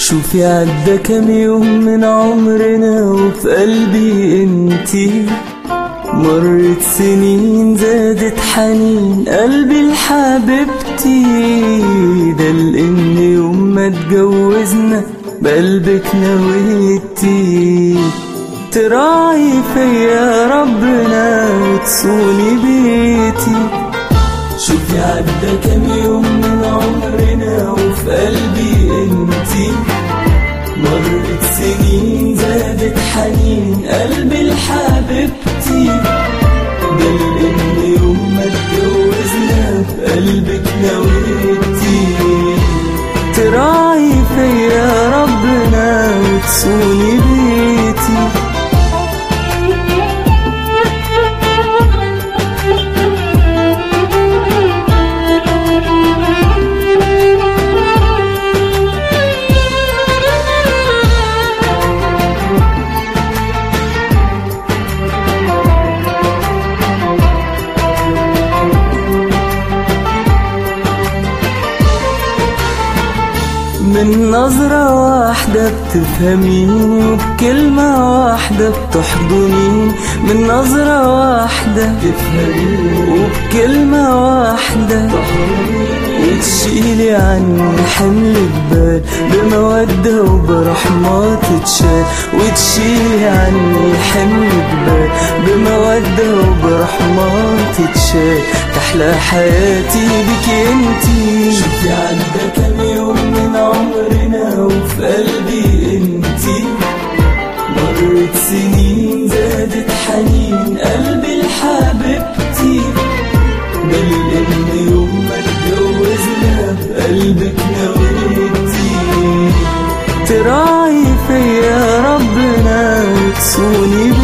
شوفي عدى كام يوم من عمرنا وفي قلبي انتي مرت سنين زادت حنين قلبي لحبيبتي ده لان يوم ما اتجوزنا بقلبك نويتي تراعي فيا ربنا وتصوني بيتي شوفي عدى كام يوم من عمرنا وفي قلبي انتي مرت سنين زادت حنين قلبي لحبيبتي ده لان يوم ما اتجوزنا بقلبك نويتي تراعي فيا ربنا وتصوني بيتي من نظرة واحدة بتفهميني وبكلمة واحدة بتحضنيني من نظرة واحدة بتفهميني وبكلمة واحدة وتشيلي عني حمل جبال بمودة وبرحمة تتشال وتشيلي عني حمل جبال بمودة وبرحمة تتشال تحلى حياتي بك انتي شوفي عدى كام يوم من عمرنا وفي قلبي انتي مرت سنين زادت حنين قلبي لحبيبتي ده لان يوم ما اتجوزنا بقلبك نويتي تراعي فيا ربنا وتصوني